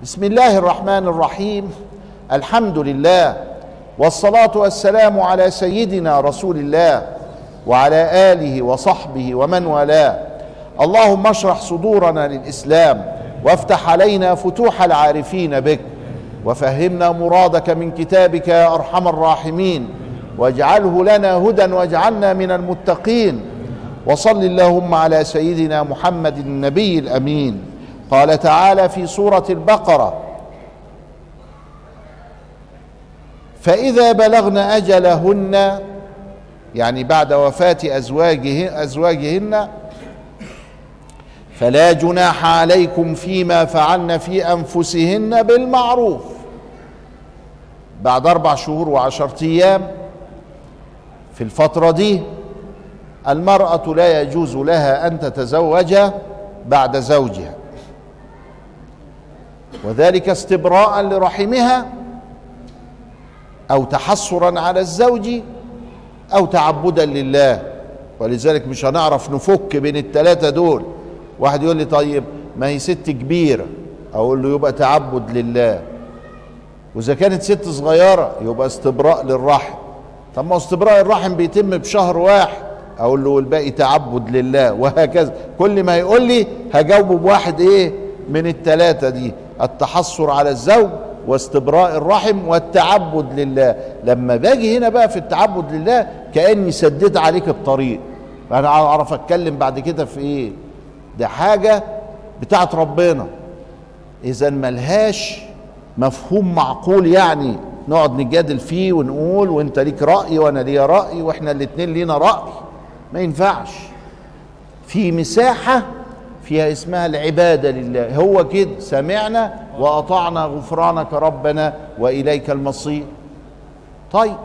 بسم الله الرحمن الرحيم الحمد لله والصلاه والسلام على سيدنا رسول الله وعلى اله وصحبه ومن والاه اللهم اشرح صدورنا للاسلام وافتح علينا فتوح العارفين بك وفهمنا مرادك من كتابك يا ارحم الراحمين واجعله لنا هدى واجعلنا من المتقين وصل اللهم على سيدنا محمد النبي الامين قال تعالى في سوره البقره فاذا بلغن اجلهن يعني بعد وفاه ازواجه ازواجهن فلا جناح عليكم فيما فعلن في انفسهن بالمعروف بعد اربع شهور وعشره ايام في الفتره دي المراه لا يجوز لها ان تتزوج بعد زوجها وذلك استبراء لرحمها او تحسرا على الزوج او تعبدا لله ولذلك مش هنعرف نفك بين الثلاثه دول واحد يقول لي طيب ما هي ست كبيره اقول له يبقى تعبد لله واذا كانت ست صغيره يبقى استبراء للرحم طب ما استبراء الرحم بيتم بشهر واحد اقول له والباقي تعبد لله وهكذا كل ما يقول لي هجاوبه بواحد ايه من الثلاثه دي التحسر على الزوج واستبراء الرحم والتعبد لله لما باجي هنا بقى في التعبد لله كاني سديت عليك الطريق انا اعرف اتكلم بعد كده في ايه ده حاجه بتاعت ربنا اذا ملهاش مفهوم معقول يعني نقعد نجادل فيه ونقول وانت ليك راي وانا ليا راي واحنا الاتنين لينا راي ما ينفعش في مساحه فيها اسمها العباده لله هو كده سمعنا واطعنا غفرانك ربنا واليك المصير طيب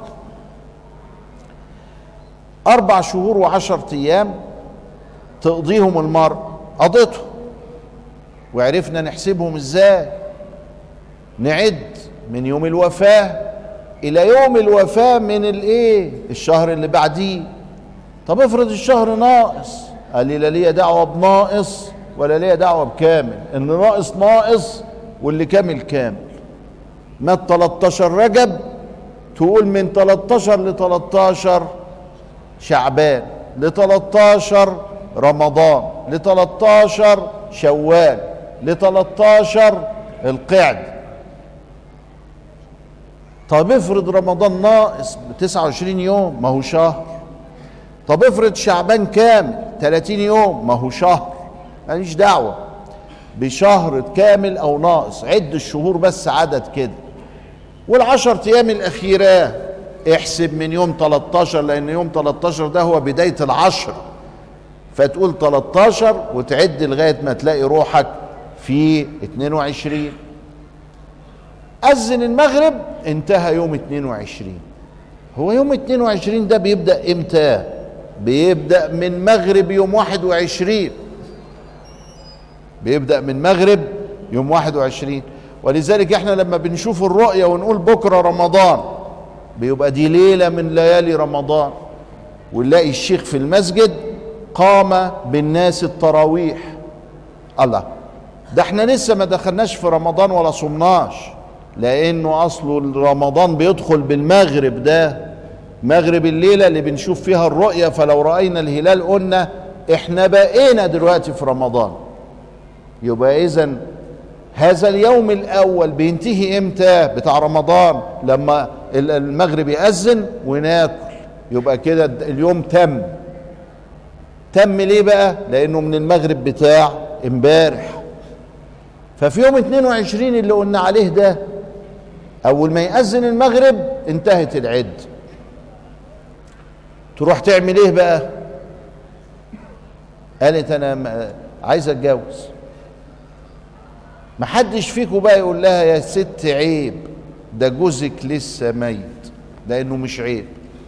اربع شهور وعشره ايام تقضيهم المرء قضيته وعرفنا نحسبهم ازاي نعد من يوم الوفاه الى يوم الوفاه من الايه الشهر اللي بعديه طب افرض الشهر ناقص قال لي لا ليا دعوه بناقص ولا ليا دعوه بكامل ان ناقص ناقص واللي كامل كامل مات 13 رجب تقول من 13 ل 13 شعبان ل 13 رمضان ل 13 شوال ل 13 القعد طب افرض رمضان ناقص ب 29 يوم ما هو شهر طب افرض شعبان كامل 30 يوم ما هو شهر ماليش دعوه بشهر كامل او ناقص عد الشهور بس عدد كده والعشر ايام الاخيره احسب من يوم 13 لان يوم 13 ده هو بدايه العشر فتقول 13 وتعد لغايه ما تلاقي روحك في 22 أذن المغرب انتهى يوم 22 هو يوم 22 ده بيبدأ امتى؟ بيبدأ من مغرب يوم 21 بيبدأ من مغرب يوم 21 ولذلك احنا لما بنشوف الرؤية ونقول بكرة رمضان بيبقى دي ليلة من ليالي رمضان ونلاقي الشيخ في المسجد قام بالناس التراويح الله ده احنا لسه ما دخلناش في رمضان ولا صمناش لانه اصله رمضان بيدخل بالمغرب ده مغرب الليله اللي بنشوف فيها الرؤيه فلو راينا الهلال قلنا احنا بقينا دلوقتي في رمضان يبقى اذا هذا اليوم الاول بينتهي امتى بتاع رمضان لما المغرب يأذن وناكل يبقى كده اليوم تم تم ليه بقى لانه من المغرب بتاع امبارح ففي يوم 22 اللي قلنا عليه ده اول ما يأذن المغرب انتهت العد تروح تعمل ايه بقى قالت انا عايز اتجوز محدش فيكم بقى يقول لها يا ست عيب ده جوزك لسه ميت لانه مش عيب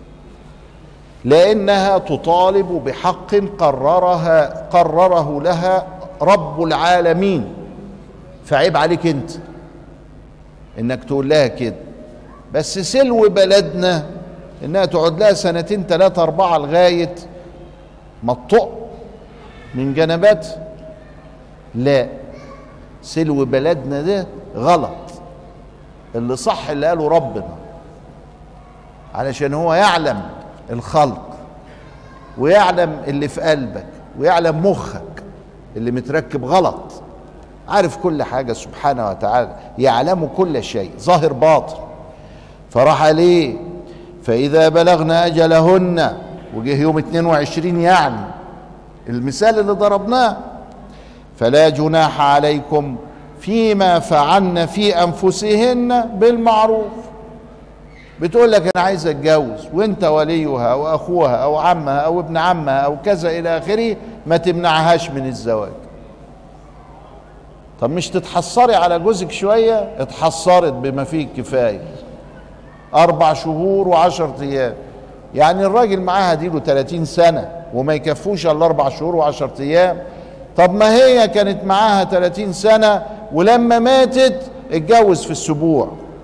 لانها تطالب بحق قررها قرره لها رب العالمين فعيب عليك انت انك تقول لها كده بس سلو بلدنا انها تقعد لها سنتين ثلاثة أربعة لغاية ما تطق من جنبات لا سلو بلدنا ده غلط اللي صح اللي قاله ربنا علشان هو يعلم الخلق ويعلم اللي في قلبك ويعلم مخك اللي متركب غلط عارف كل حاجة سبحانه وتعالى يعلم كل شيء ظاهر باطن فراح عليه فإذا بلغنا أجلهن وجه يوم 22 يعني المثال اللي ضربناه فلا جناح عليكم فيما فعلن في أنفسهن بالمعروف بتقول لك أنا عايز أتجوز وأنت وليها أو أخوها أو عمها أو ابن عمها أو كذا إلى آخره ما تمنعهاش من الزواج طب مش تتحسري على جوزك شوية اتحسرت بما فيه الكفاية أربع شهور وعشرة أيام يعني الراجل معاها ديله 30 سنة وما يكفوش إلا أربع شهور وعشرة أيام طب ما هي كانت معاها 30 سنة ولما ماتت اتجوز في السبوع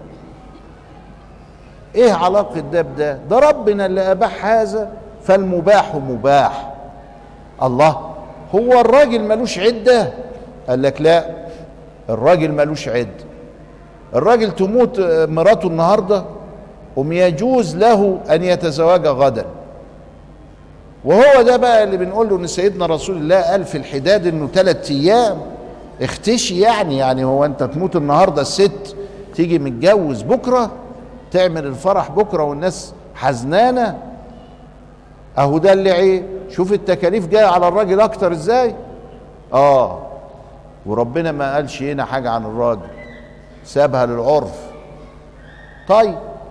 ايه علاقة ده بده ده ربنا اللي اباح هذا فالمباح مباح الله هو الراجل ملوش عدة قال لك لا الراجل ملوش عدة الراجل تموت مراته النهاردة وم يجوز له ان يتزوج غدا وهو ده بقى اللي بنقول له ان سيدنا رسول الله قال في الحداد انه ثلاث ايام اختشي يعني يعني هو انت تموت النهارده الست تيجي متجوز بكره تعمل الفرح بكره والناس حزنانه اهو ده اللي عيب شوف التكاليف جايه على الراجل اكتر ازاي اه وربنا ما قالش هنا حاجه عن الراجل سابها للعرف طيب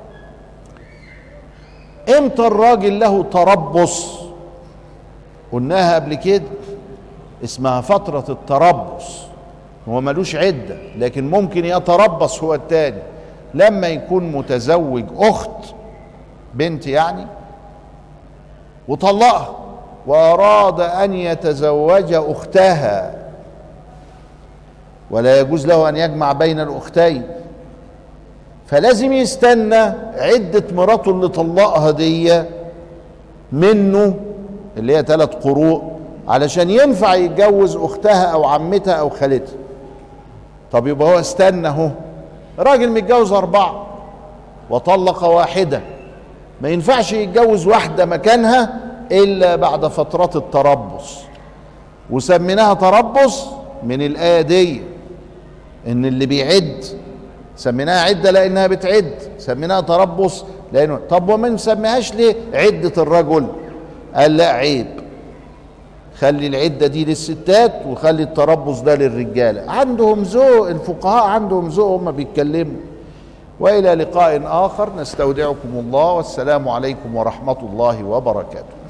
امتى الراجل له تربص قلناها قبل كده اسمها فترة التربص هو ملوش عدة لكن ممكن يتربص هو التاني لما يكون متزوج أخت بنت يعني وطلقها وأراد أن يتزوج أختها ولا يجوز له أن يجمع بين الأختين فلازم يستنى عدة مراته اللي طلقها دي منه اللي هي ثلاث قروء علشان ينفع يتجوز اختها او عمتها او خالتها طب يبقى هو استنى اهو راجل متجوز اربعه وطلق واحده ما ينفعش يتجوز واحده مكانها الا بعد فترات التربص وسميناها تربص من الايه دي ان اللي بيعد سميناها عده لانها بتعد سميناها تربص لانه طب وما نسميهاش ليه عده الرجل قال لا عيب خلي العدة دي للستات وخلي التربص ده للرجالة عندهم ذوق الفقهاء عندهم ذوق هم بيتكلموا وإلى لقاء آخر نستودعكم الله والسلام عليكم ورحمة الله وبركاته